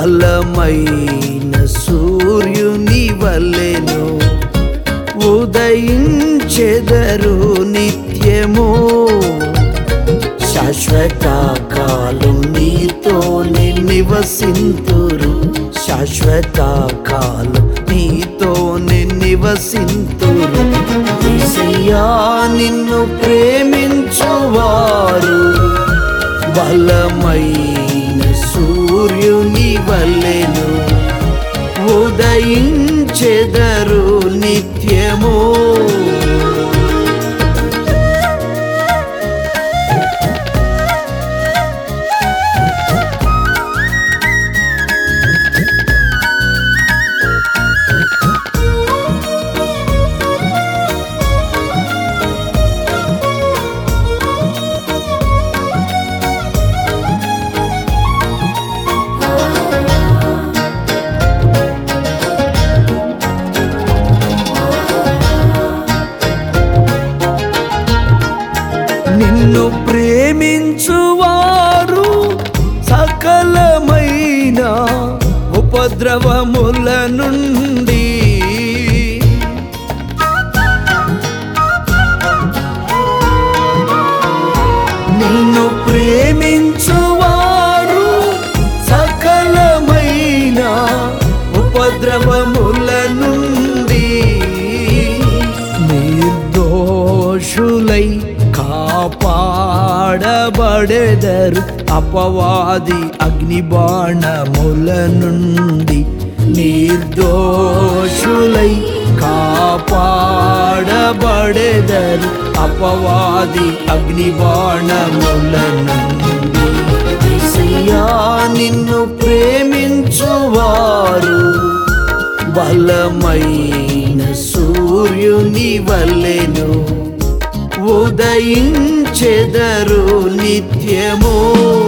బలమైన సూర్యుని వలెను ఉదయించెదరు నిత్యము శాశ్వత కాలం నీతోనే నివసింతురు శాశ్వత కాలం నీతోనే నివసింతురు యేసయ్యా నిన్ను ప్రేమించువారు బలమైన సూర్యుని వలెను ఉదయించెదరు నిత్యము నిన్ను ప్రేమించువారు సకలమైన ఉపద్రవముల నుండి నిన్ను ప్రేమించువారు సకలమైన ఉపద్రవముల నుండి నిర్దోషులై కాపాడబడెదరు అపవాది అగ్నిబాణముల నుండి నిర్దోషులై కాపాడబడెదరు అపవాది అగ్నిబాణముల నుండి యేసయ్యా నిన్ను ప్రేమించువారు బలమైన సూర్యుని వలెను ఉదయించెదరు నిత్యము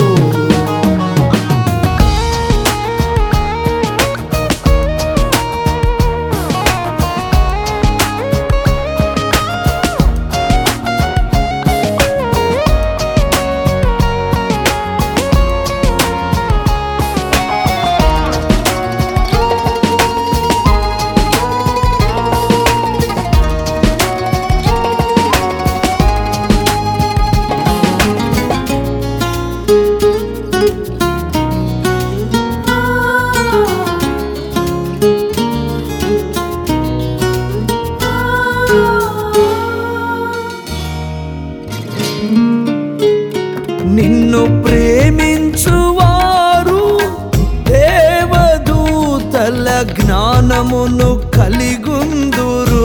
నిన్ను ప్రేమించువారు దేవదూతల జ్ఞానమును కలిగుందురు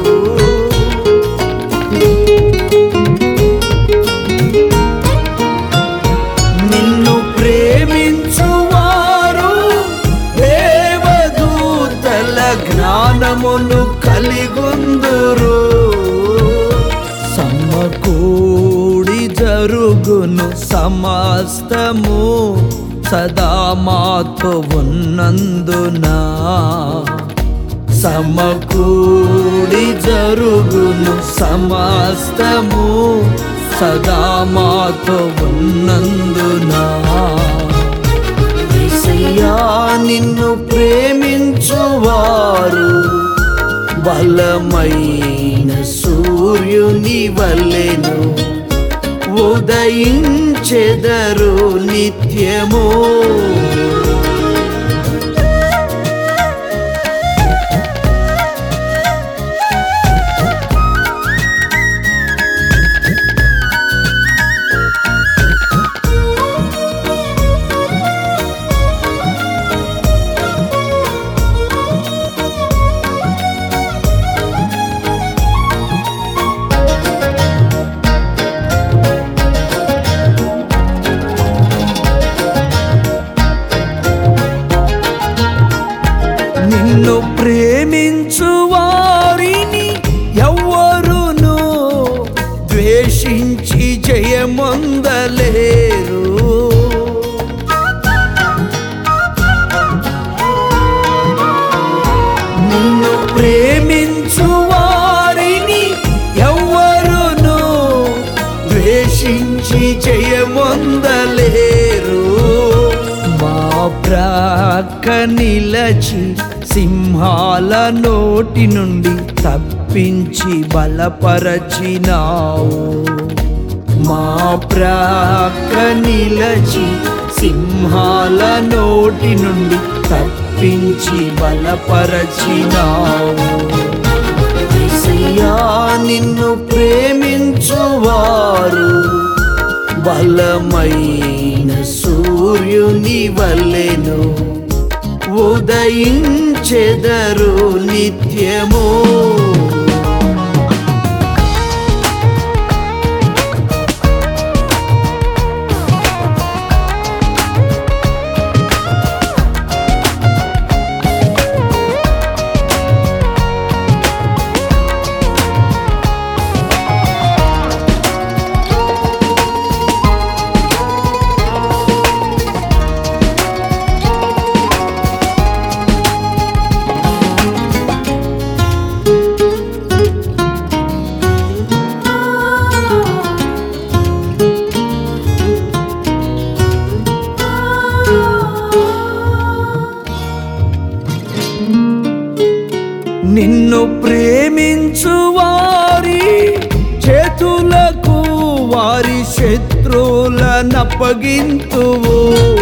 నిన్ను ప్రేమించువారు దేవదూతల జ్ఞానమును కలిగుందురు సమకూడి జరుగును సమస్తము సదా మాతో ఉన్నందున సమకూడి జరుగును సమస్తము సదా మాతో ఉన్నందున యేసయ్యా నిన్ను ప్రేమించువారు బలమైన సూర్యుని వలెను ఉదయించెదరు నిత్యము నిన్ను ప్రేమించు వారిని ఎవ్వరును ద్వేషించి జయమొందలేరు నిన్ను ప్రేమించు వారిని ఎవ్వరును ద్వేషించి జయమొందలేరు మా ప్రార్థనల ప్రక్క నిలచి సింహాల నోటి నుండి తప్పించి బలపరచినావు మా ప్రక్క నిలచి సింహాల నోటి నుండి తప్పించి బలపరచినావు యేసయ్యా నిన్ను ప్రేమించువారు బలమైన సూర్యుని వల్లెను ఉదయించెదరు నిత్యము నిన్ను ప్రేమించు వారి చేతులకు వారి శత్రువులనప్పగింతువు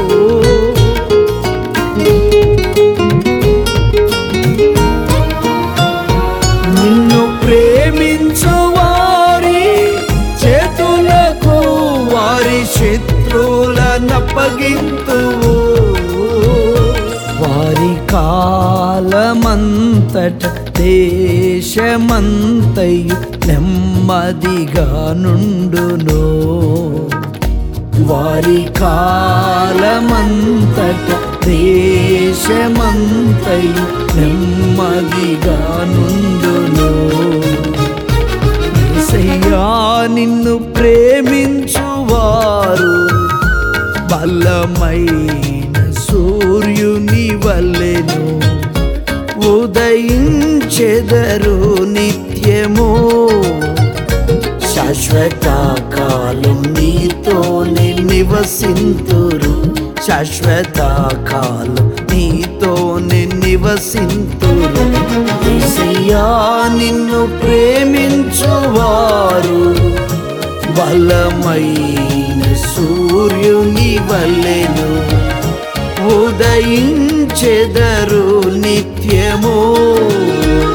నిన్ను ప్రేమించు వారి చేతులకు వారి శత్రువులనప్పగింతువు వారి కాలమంతట దేశమంతయు నెమ్మదిగా నుండును వారి కాలమంతట దేశమంతయు నెమ్మదిగా నుండును యేసయ్యా నిన్ను ప్రేమించువారు బలమైన సూర్యుని వల్లెను ఉదయించెదరు నిత్యము శాశ్వత కాలం నీతోనే నివసింతురు శాశ్వత కాలం నీతోనే నివసింతురు యేసయ్యా నిన్ను ప్రేమించువారు బలమైన సూర్యుని వల్లెను ఉదయించెదరు నిత్యము